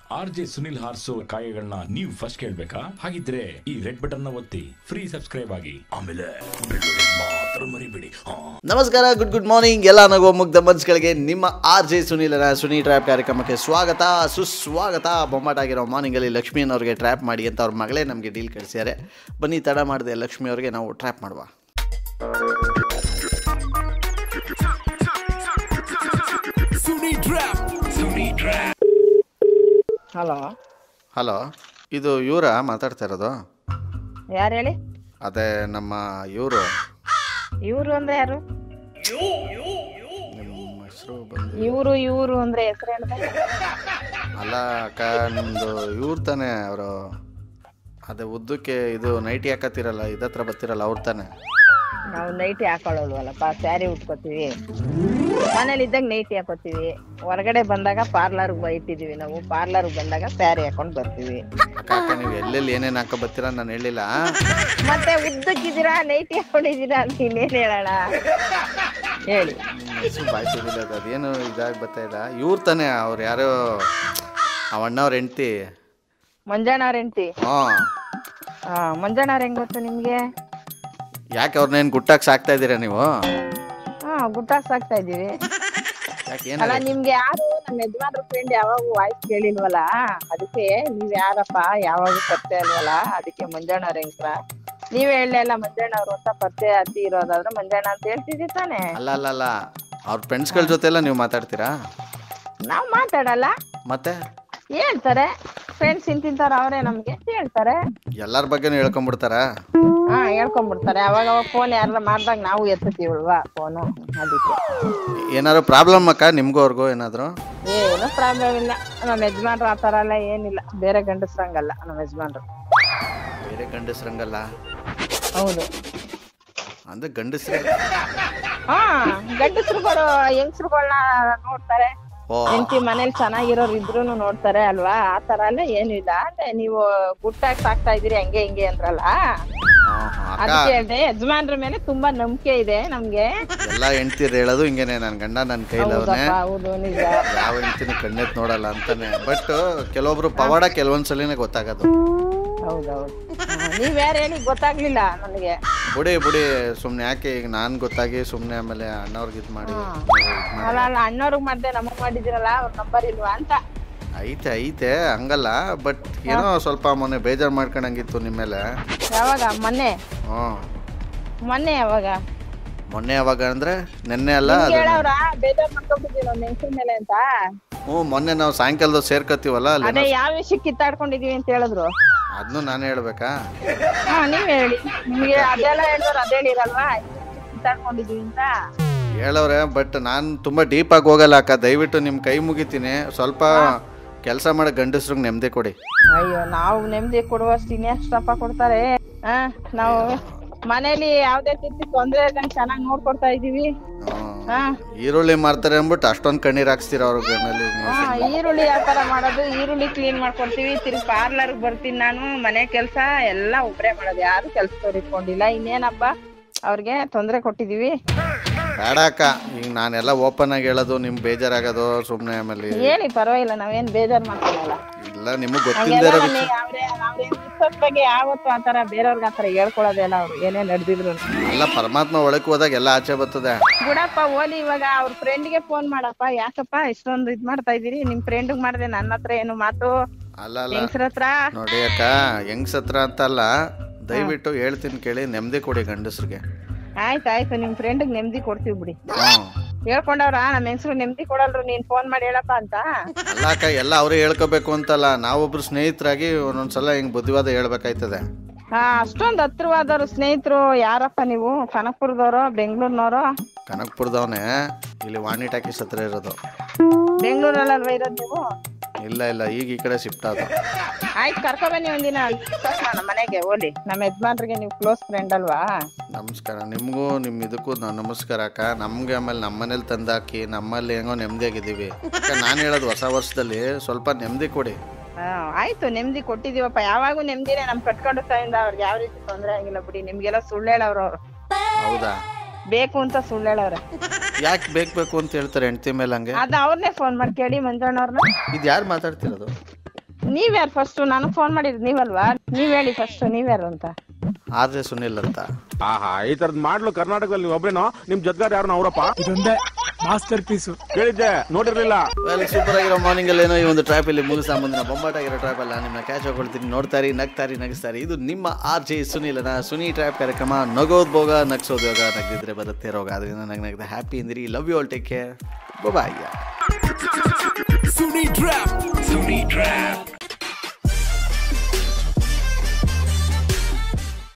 R J Sunil ಹಾರ್ಸೋ ಕಾಯಗಳನ್ನ ನೀವು ಫಸ್ಟ್ ಕೇಳ್ಬೇಕಾ ಹಾಗಿದ್ರೆ ಈ ರೆಡ್ ಬಟನ್ ನ ಒತ್ತಿ ಫ್ರೀ ಸಬ್ಸ್ಕ್ರೈಬ್ ಆಗಿ ಆಮೇಲೆ ಬೆಳ್ಳುಳ್ಳಿ ಮಾತ್ರ ಮರಿಬೇಡಿ ಹಾ ನಮಸ್ಕಾರ ಗುಡ್ ಗುಡ್ ಮಾರ್ನಿಂಗ್ ಎಲ್ಲ ನಗುವ ಮುಗ್ಧ ಮನ್ಸ್ಗಳಿಗೆ ನಿಮ್ಮ ಆರ್ ಜೆ ಸುನೀಲನ ಸುನಿ ಟ್ರ್ಯಾಪ್ ಕಾರ್ಯಕ್ರಮಕ್ಕೆ ಸ್ವಾಗತ ಸುಸ್ವಾಗತ ಬೊಮ್ಮಾಟಾಗಿರೋ ಮಾರ್ನಿಂಗಲ್ಲಿ ಲಕ್ಷ್ಮಿ ಅವ್ರಿಗೆ ಟ್ರ್ಯಾಪ್ ಮಾಡಿ ಅಂತ ಅವ್ರ ಮಗಳೇ ನಮಗೆ ಡೀಲ್ ಕಳಿಸಿದ್ದಾರೆ ಬನ್ನಿ ತಡ ಮಾಡಿದೆ ಲಕ್ಷ್ಮಿ ಅವ್ರಿಗೆ ನಾವು ಟ್ರ್ಯಾಪ್ ಮಾಡುವ ಹಲೋ ಹಲೋ ಇದು ಇವರ ಮಾತಾಡ್ತಾ ಇರೋದು ಯಾರು ಹೇಳಿ ಅದೇ ನಮ್ಮ ಇವರು ಇವರು ಅಂದ್ರೆ ಯಾರು ನಿಮ್ಮ ಹೆಸರು ಬಂದು ಇವರು ಇವರು ಅಂದ್ರೆ ಹೆಸರು ಹೇಳ್ದೆ ಅಲ್ಲ ಅಕ್ಕ ನಿಮ್ಮದು ಇವ್ರು ತಾನೇ ಅವರು ಅದೇ ಉದ್ದಕ್ಕೆ ಇದು ನೈಟಿ ಹಾಕತ್ತಿರಲ್ಲ ಇದತ್ರ ಬರ್ತಿರಲ್ಲ ಅವ್ರು ತಾನೇ ನಾವು ನೈಟಿ ಹಾಕೊಳ್ಳೋಲ್ವಲ್ಲಪ್ಪ ಸ್ಯಾರಿ ಉಟ್ಕೋತೀವಿ ಮನೇಲಿ ಇದ್ದಾಗ ನೈಟಿ ಹಾಕೋತೀವಿ ಹೊರಗಡೆ ಬಂದಾಗ ಪಾರ್ಲರ್ ಇಟ್ಟಿದೀವಿ ನಾವು ಪಾರ್ಲರ್ ಬಂದಾಗ ಸ್ಯಾರಿ ಹಾಕೊಂಡ್ ಬರ್ತೀವಿ ಅಕ್ಕ ಅಕ್ಕ ನೀವು ಎಲ್ಲೆಲ್ಲಿ ಏನೇನು ಹಾಕೋ ಬರ್ತೀರ ನಾನು ಹೇಳಿಲ್ಲ ಮತ್ತೆ ಉದ್ದಕ್ಕಿದ್ದೀರಾ ನೈಟಿ ಹಾಕೊಂಡಿದ್ದೀರಾ ಅಂತ ಇನ್ನೇನ್ ಹೇಳೋಣ ಹೇಳಿ ನಿಮ್ಮ ಹೆಸರು ಬಾಯ್ ಸಿಗಲಿಲ್ಲ ಅದು ಅದೇನು ಇದಾಗಿ ಬರ್ತಾ ಇದ್ದ ಇವ್ರು ತಾನೇ ಅವ್ರು ಯಾರೋ ಅವ ಅಣ್ಣವ್ರ ಹೆಂಡ್ತಿ ಮಂಜಣ್ಣವ್ರ ಹೆಂಡ್ತಿ ಹ್ಞೂ ಹಾ ಮಂಜಣ್ಣವ್ರ ಹೆಂಗ್ ಗೊತ್ತು ನಿಮ್ಗೆ ಯಾಕೆ ಅವ್ರನ್ನೇನು ಗುಟ್ಟಾಗಿ ಸಾಕ್ತಾ ಇದ್ದೀರಾ ನೀವು ಹಾ ಗುಟ್ಟಾಕ್ ಸಾಕ್ತಾ ಇದೀವಿ ಯಾಕೆ ಅಲ್ಲ ಏನಾಗ ನಿಮ್ಗೆ ಯಾರು ನಮ್ಮ ಯಜಮಾನ್ರ ಫ್ರೆಂಡ್ ಯಾವಾಗ ವಾಯ್ಸ್ ಕೇಳಿಲ್ವಲ್ಲ ಅದಕ್ಕೆ ನೀವ್ ಯಾರಪ್ಪ ಯಾವಾಗ ಪರಿಚಯ ಅಲ್ವಲ್ಲ ಅದಕ್ಕೆ ಮಂಜಣ್ಣವ್ರ ಹೆಂಗ್ರ ನೀವೇ ಹೇಳಲ್ಲ ಮಂಜಣ್ಣವ್ರು ಅಂತ ಪರಿಚಯ ಹತ್ತಿ ಇರೋದಾದ್ರೆ ಮಂಜಣ್ಣ ಅಂತ ಹೇಳ್ತಿದ್ದಿ ತಾನೆ ಅಲ್ಲ ಅಲ್ಲ ಅಲ್ಲ ಅವ್ರ ಫ್ರೆಂಡ್ಸ್ಗಳ ಜೊತೆ ಎಲ್ಲ ನೀವು ಮಾತಾಡ್ತೀರಾ ನಾವ್ ಮಾತಾಡಲ್ಲ ಮತ್ತೆ ಹೇಳ್ತಾರೆ ಫ್ರೆಂಡ್ಸ್ ಇಂತಿಂತಾರ ಅವರೇ ನಮ್ಗೆ ಅಂತ ಹೇಳ್ತಾರೆ ಎಲ್ಲರ ಬಗ್ಗೆನೂ ಹೇಳ್ಕೊಂಬಿಡ್ತಾರಾ ಹಾ ಹೇಳ್ಕೊಂಡ್ಬಿಡ್ತಾರೆ ಅವಾಗ ಅವಾಗ ಫೋನ್ ಯಾರ ಮಾಡ್ದಾಗ ನಾವು ಎತ್ತುತ್ತೀವಲ್ವಾ ಫೋನು ಅದಕ್ಕೆ ಏನಾದ್ರು ಪ್ರಾಬ್ಲಮ್ ಅಕ್ಕ ನಿಮ್ಗೂ ಅವ್ರಿಗೂ ಏನಾದ್ರು ಏನು ಪ್ರಾಬ್ಲಮ್ ಇಲ್ಲ ನಮ್ಮ ಯಜಮಾನ್ರು ಆ ಥರ ಎಲ್ಲ ಏನಿಲ್ಲ ಬೇರೆ ಗಂಡಸ್ರಂಗಲ್ಲ ನಮ್ಮ ಯಜಮಾನ್ರು ಬೇರೆ ಗಂಡಸ್ರಂಗಲ್ಲ ಹೌದು ಅಂದ್ರೆ ಗಂಡಸ್ರೆ ಹಾ ಗಂಡಸ್ರುಗಳು ಹೆಂಗಸ್ರುಗಳನ್ನ ನೋಡ್ತಾರೆ ಓ ಹೆಂಡತಿ ಮನೇಲಿ ಚೆನ್ನಾಗಿರೋರು ಇದ್ರೂನು ನೋಡ್ತಾರೆ ಅಲ್ವಾ ಆ ತರ ಎಲ್ಲ ಏನು ಇಲ್ಲ ಅಂದ್ರೆ ನೀವು ಗುಟ್ಟಾಗಿ ಸಾಕ್ತಾ ಇದೀರಿ ಹಂಗೆ ಹಿಂಗೆ ಅಂದ್ರಲ್ಲ ಹಾ, ಹಾ. ಅಕ್ಕ ಅದಕ್ಕೆ ಹೇಳ್ದೆ ಯಜಮಾನ್ರ ಮೇಲೆ ತುಂಬಾ ನಂಬಿಕೆ ಇದೆ ನಮ್ಗೆ ಎಲ್ಲ ಹೆಂಡ್ತಿರ್ ಹೇಳೋದು ಹಿಂಗೇನೆ ನನ್ ಗಂಡ ನನ್ನ ಕೈಲವನೇ ಹೌದಪ್ಪ ಹೌದು ನಿಜ ಯಾವ ಹೆಂಡ್ತಿನೂ ಕಣ್ಣೆತ್ ನೋಡಲ್ಲ ಅಂತಾನೆ ಬಟ್ ಕೆಲವೊಬ್ರು ಪವಾಡ ಕೆಲವೊಂದ್ಸಲಿನೇ ಗೊತ್ತಾಗೋದು ಹೌದೌದು ನೀವ್ ಯಾರು ಹೇಳಿ ಗೊತ್ತಾಗ್ಲಿಲ್ಲ ನನಗೆ ಬುಡಿ ಬುಡಿ ಸುಮ್ನೆ ಯಾಕೆ ಈಗ ನಾನ್ ಗೊತ್ತಾಗಿ ಸುಮ್ನೆ ಆಮೇಲೆ ಅಣ್ಣವ್ರಿಗೆ ಇದ್ ಮಾಡಿ ಹಾ. ನೀವು ಇದ್ ಮಾಡಿ ಅಲ್ಲ ಅಲ್ಲ ಅಣ್ಣವ್ರಿಗೆ ಮಾಡ್ದೆ ನಮಗ್ ಮಾಡಿದಿರಲ್ಲ ಅವ್ರ ನಂಬರ್ ಇಲ್ವಾ ಅಂತ ಐತೆ ಐತೆ ಹಂಗಲ್ಲ ಬಟ್ ಏನೋ ಸ್ವಲ್ಪ ಮೊನ್ನೆ ಬೇಜಾರ್ ಮಾಡ್ಕೊಂಡಂಗಿತ್ತು ನಿಮ್ಮ ಮೇಲೆ ಯಾವಾಗ ಮೊನ್ನೆ ಹ್ಞೂ ಮೊನ್ನೆ ಯಾವಾಗ ಮೊನ್ನೆ ಯಾವಾಗ ಅಂದ್ರೆ ನೆನ್ನೆ ಅಲ್ಲ ಅದು ಕೇಳವ್ರ ಬೇಜಾರ್ ಮಾಡ್ಕೊಂಡ್ಬಿಟ್ಟಿದ್ದೀವಿ ಒಂದ್ ಹೆಂಗಸ್ರ ಮೇಲೆ ಅಂತ ಹ್ಞೂ ಮೊನ್ನೆ ನಾವು ಸಾಯಂಕಾಲದ ಸೇರ್ಕತ್ತೀವಲ್ಲ ಅಲ್ಲಿ ಅದೇ ಯಾವ ವಿಷಯಕ್ಕೆ ಕಿತ್ತಾಡ್ಕೊಂಡಿದೀವಿ ಅಂತ ಹೇಳಿದ್ರು ಅದನ್ನು ನಾನು ಹೇಳ್ಬೇಕಾ ಹಾ ನೀವ್ ಹೇಳಿ ನಿಮ್ಗೆ ಅದೆಲ್ಲ ಹೇಳಿದ್ರು ಅದೇ ಹೇಳಿರಲ್ವಾ ಕಿತ್ತಾಡ್ಕೊಂಡಿದೀವಿ ಅಂತ ಹೇಳವ್ರೆ ಬಟ್ ನಾನು ತುಂಬ ಡೀಪ್ ಆಗಿ ಹೋಗಲ್ಲ ಅಕ್ಕ ದಯವಿಟ್ಟು ನಿಮ್ಮ ಕೈ ಮುಗಿತೀನಿ ಸ್ವಲ್ಪ ಕೆಲಸ ಮಾಡೋ ಗಂಡಸ್ರಿಗೆ ನೆಮ್ಮದಿ ಕೊಡಿ ಅಯ್ಯೋ ನಾವು ನೆಮ್ಮದಿ ಕೊಡುವಷ್ಟು ಇನ್ನೆಷ್ಟಪ್ಪ ಕೊಡ್ತಾರೆ ಹಾ ನಾವು ಮನೇಲಿ ಯಾವ್ದೇ ರೀತಿ ತೊಂದ್ರೆ ಇಲ್ದಂಗ್ ಚೆನ್ನಾಗಿ ನೋಡ್ಕೊಡ್ತಾ ಇದೀವಿ ಹ್ಮ್. ಹಾ ಈರುಳ್ಳಿ ಮಾರ್ತಾರೆ ಅಂದ್ಬಿಟ್ಟು ಅಷ್ಟೊಂದು ಕಣ್ಣೀರು ಹಾಕ್ಸ್ತೀರ ಅವ್ರ ಮೇಲೆ ಹಾ ಈರುಳ್ಳಿ ವ್ಯಾಪಾರ ಮಾಡೋದು ಈರುಳ್ಳಿ ಕ್ಲೀನ್ ಮಾಡ್ಕೊಡ್ತೀವಿ ತಿರ್ಗಿ ಪಾರ್ಲರ್ ಬರ್ತೀನಿ ನಾನು ಮನೆ ಕೆಲಸ ಎಲ್ಲ ಒಬ್ರೇ ಮಾಡೋದು ಯಾರು ಕೆಲ್ಸದವ್ರು ಇಟ್ಕೊಂಡಿಲ್ಲ ಇನ್ನೇನಪ್ಪ ಅವ್ರಿಗೆ ತೊಂದ್ರೆ ಕೊಟ್ಟಿದೀವಿ ಬೇಡ ಅಕ್ಕ ಈಗ ನಾನೆಲ್ಲ ಓಪನ್ ಆಗಿ ಹೇಳೋದು ನಿಮ್ಗೆ ಬೇಜಾರಾಗೋದು ಸುಮ್ಮನೆ ಆಮೇಲೆ ಹೇಳಿ ಪರವಾಗಿಲ್ಲ ನಾವೇನ್ ಬೇಜಾರ್ ಮಾಡ್ಕೊಳ್ಳಲ್ಲ ಇಲ್ಲ ನಿಮಗೆ ಗೊತ್ತಿಲ್ಲದೆ ಹಂಗೆಲ್ಲ ಇರೋ ನಮಗೆ ಅವ್ರೆ ಅವ್ರೆ ಮಿಸ್ಸಸ್ ಬಗ್ಗೆ ಯಾವತ್ತು ಆತರ ಬೇರೆಯವ್ರಿಗೆ ಆತರ ಹೇಳ್ಕೊಳ್ಳೋದೇ ಇಲ್ಲ ಅವ್ರು ಏನೇ ನಡೆದಿದ್ರು ಎಲ್ಲ ಪರಮಾತ್ಮ ಒಳಗೆ ಹೋದಾಗ ಎಲ್ಲ ಆಚೆ ಬರ್ತದೆ ಬಿಡಪ್ಪ ಓಲಿ ಇವಾಗ ಅವ್ರ ಫ್ರೆಂಡ್ಗೆ ಫೋನ್ ಮಾಡಪ್ಪ ಯಾಕಪ್ಪ ಇಷ್ಟೊಂದು ಇದ್ ಮಾಡ್ತಾ ಇದೀರಿ ನಿಮ್ ಫ್ರೆಂಡ್ಗ್ ಮಾಡ್ದೆ ನನ್ನ ಹತ್ರ ಏನು ಮಾತು ಅಲ್ಲ ಅಲ್ಲ ಹೆಂಗ್ಸ್ರ ಹತ್ರ ನೋಡಿ ಅಕ್ಕ ಹೆಂಗ್ಸ್ ಹತ್ರ ಅಂತಲ್ಲ ದಯವಿಟ್ಟು ಹೇಳ್ತೀನಿ ಕೇಳಿ ನೆಮ್ಮದಿ ಕೊಡಿ ಗಂಡಸ್ರಿಗೆ ಆಯ್ತು ಆಯ್ತು ನಿಮ್ ಫ್ರೆಂಡ್ಗ್ ನೆಮ್ಮದಿ ಕೊಡ್ತೀವಿ ಬಿಡಿ ಹ್ಞೂ ಹೇಳ್ಕೊಂಡವ್ರ ನಮ್ ಹೆಂಗ್ಸ್ರು ನೆಮ್ಮದಿ ಕೊಡಲ್ರು ನೀನ್ ಫೋನ್ ಮಾಡಿ ಹೇಳಪ್ಪ ಅಂತ ಅಲ್ಲ ಅಕ್ಕ ಎಲ್ಲ ಅವರೇ ಹೇಳ್ಕೋಬೇಕು ಅಂತಲ್ಲ ನಾವೊಬ್ರು ಸ್ನೇಹಿತರಾಗಿ ಒಂದೊಂದ್ಸಲ ಹಿಂಗ್ ಬುದ್ಧಿವಾದ ಹೇಳ್ಬೇಕಾಯ್ತದೆ ಹಾ ಅಷ್ಟೊಂದ್ ಹತ್ರವಾದವ್ರು ಸ್ನೇಹಿತರು ಯಾರಪ್ಪ ನೀವು ಕನಕಪುರದವ್ರು ಬೆಂಗಳೂರಿನವ್ರು ಕನಕ್ಪುರದವನೇ ಇಲ್ಲಿ ವಾಣಿ ಟಾಕೀಸ್ ಹತ್ರ ಇರೋದು ಬೆಂಗಳೂರಲ್ಲಲ್ವ ಇರೋದ್ ನೀವು ಇಲ್ಲ ಇಲ್ಲ ಈಗ ಈ ಕಡೆ ಶಿಫ್ಟ್ ಆದ ಆಯ್ತು ಕರ್ಕೊಬನ್ನಿ ಒಂದಿನ ನಮ್ಮ ಮನೆಗೆ ಓಲಿ ನಮ್ಮ ಯಜಮಾನ್ರಿಗೆ ನೀವು ಕ್ಲೋಸ್ ಫ್ರೆಂಡ್ ಅಲ್ವಾ ನಮಸ್ಕಾರ ನಿಮಗೂ ನಿಮ್ಮ ಇದಕ್ಕೂ ನಾನು ನಮಸ್ಕಾರ ಅಕ್ಕ ನಮಗೆ ಆಮೇಲೆ ನಮ್ಮ ಮನೇಲಿ ತಂದಾಕಿ ನಮ್ಮಲ್ಲಿ ಹೆಂಗೋ ನೆಮ್ಮದಿಯಾಗಿದ್ದೀವಿ ಅಕ್ಕ ನಾನು ಹೇಳೋದು ಹೊಸ ವರ್ಷದಲ್ಲಿ ಸ್ವಲ್ಪ ನೆಮ್ಮದಿ ಕೊಡಿ ಹಾ ಆಯ್ತು ನೆಮ್ಮದಿ ಕೊಟ್ಟಿದೀವಪ್ಪ ಯಾವಾಗೂ ನೆಮ್ಮದಿನೇ ನಮ್ ಕಟ್ಕೊಂಡು ತಾಯಿಂದ ಅವ್ರಿಗೆ ಯಾವ ರೀತಿ ತೊಂದ್ರೆ ಆಗಿಲ್ಲ ಬಿಡಿ ನಿಮ್ಗೆಲ್ಲ ಸುಳ್ಳು ಹೇಳವ್ರು ಅವ್ರು ಹೌದಾ ಬೇಕು ಅಂತ ಸುಳ್ಳು ಹೇಳವ್ರೆ ಯಾಕೆ ಬೇಕು ಬೇಕು ಅಂತ ಹೇಳ್ತಾರೆ ಹೆಂಡ್ತಿ ಮೇಲೆ ಹಂಗೆ ಅದ ಅವ್ರನ್ನೇ ಫೋನ್ ಮಾಡಿ ಕೇಳಿ ಮಂಜಣ್ಣವ್ರನ್ನ ಇದು ಯಾರು ಮಾತಾಡ್ತಿರೋದು ನೀವ್ಯಾರು ಫಸ್ಟ್ ನನಗ್ ಫೋನ್ ಮಾಡಿದ್ ನೀವಲ್ವಾ ನೀವ್ ಹೇಳಿ ಫಸ್ಟ್ ನೀವ್ಯಾರು ಅಂತ ಆರ್ ಜೆ ಸುನಿಲ್ ಅಂತ ಆಹಾ ಈ ತರದ್ ಮಾಡ್ಲು ಕರ್ನಾಟಕದಲ್ಲಿ ನೀವು ಒಬ್ರೇನೋ ನಿಮ್ ಜೊತೆಗಾರ ಯಾರು ಅವರಪ್ಪ ಇದೊಂದೇ ಮಾಸ್ಟರ್ ಪೀಸು ಕೇಳಿದ್ದೆ ನೋಡಿರ್ಲಿಲ್ಲ ವೆಲ್ ಸೂಪರ್ ಆಗಿರೋ ಮಾರ್ನಿಂಗ್ ಅಲ್ಲಿ ಏನೋ ಈ ಒಂದು ಟ್ರ್ಯಾಪ್ ಇಲ್ಲಿ ಮುಗಿಸ ಮುಂದಿನ ಬೊಂಬಾಟ್ ಆಗಿರೋ ಟ್ರ್ಯಾಪ್ ಅಲ್ಲ ನಿಮ್ಮ ಕ್ಯಾಚ್ ಹಾಕೊಳ್ತೀನಿ ನೋಡ್ತಾರಿ ನಗ್ತಾರಿ ನಗಿಸ್ತಾರಿ ಇದು ನಿಮ್ಮ ಆರ್ ಜೆ ಸುನಿಲನ ಸುನಿ ಟ್ರ್ಯಾಪ್ ಕಾರ್ಯಕ್ರಮ ನಗೋದ್ ಭೋಗ ನಗ್ಸೋದ್ ಯೋಗ ನಗ್ದಿದ್ರೆ ಬರುತ್ತೆ ರೋಗ ಅದರಿಂದ ನಗ್ ನಗ್ದ ಹ್ಯಾಪಿ ಇಂದಿರಿ love you all take care bye Suni trap Suni trap